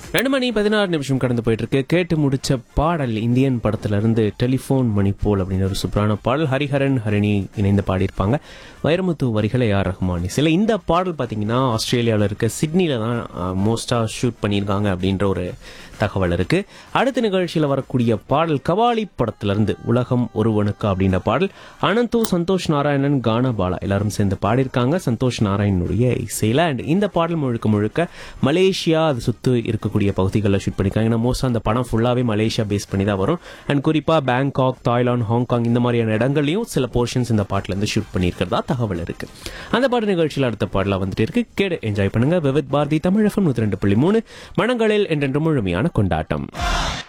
ரெண்டு மணி பதினாறு நிமிஷம் கடந்து போயிட்டு இருக்கு கேட்டு முடிச்ச பாடல் இந்தியன் படத்துல இருந்து டெலிஃபோன் மணி போல் அப்படின்னு ஒரு சூப்பரான பாடல் ஹரிஹரன் ஹரிணி இணைந்து பாடியிருப்பாங்க வைரமுத்து வரிகளை ஆர் ரஹ்மான் சில இந்த பாடல் பாத்தீங்கன்னா ஆஸ்திரேலியாவில் இருக்க சிட்னில தான் மோஸ்டா ஷூட் பண்ணியிருக்காங்க அப்படின்ற ஒரு தகவல் இருக்கு அடுத்த நிகழ்ச்சியில வரக்கூடிய பாடல் கவாலி படத்துல இருந்து உலகம் ஒருவனுக்கு அப்படின்ற பாடல் அனந்து சந்தோஷ் நாராயணன் கானா பாலா எல்லாரும் சேர்ந்து பாடியிருக்காங்க சந்தோஷ் நாராயணனுடைய இசையில அண்ட் இந்த பாடல் முழுக்க முழுக்க மலேசியா அது சுத்து இருக்கக்கூடிய பகுதிகளில் ஷூட் பண்ணிருக்காங்க ஏன்னா மோஸ்ட் அந்த படம் ஃபுல்லாவே மலேசியா பேஸ் பண்ணி தான் வரும் அண்ட் குறிப்பா பேங்காக் தாய்லாந்து ஹாங்காங் இந்த மாதிரியான இடங்கள்லயும் சில போர்ஷன்ஸ் இந்த பாட்டுல இருந்து ஷூட் பண்ணியிருக்கிறதா தகவல் இருக்கு அந்த பாட்டு நிகழ்ச்சியில் அடுத்த பாடலா வந்துட்டு இருக்கு கேடு என்ஜாய் பண்ணுங்க விவித் பாரதி தமிழகம் நூத்தி ரெண்டு புள்ளி மூணு மனங்களில் என்றென்று முழுமையான கொண்டாட்டம்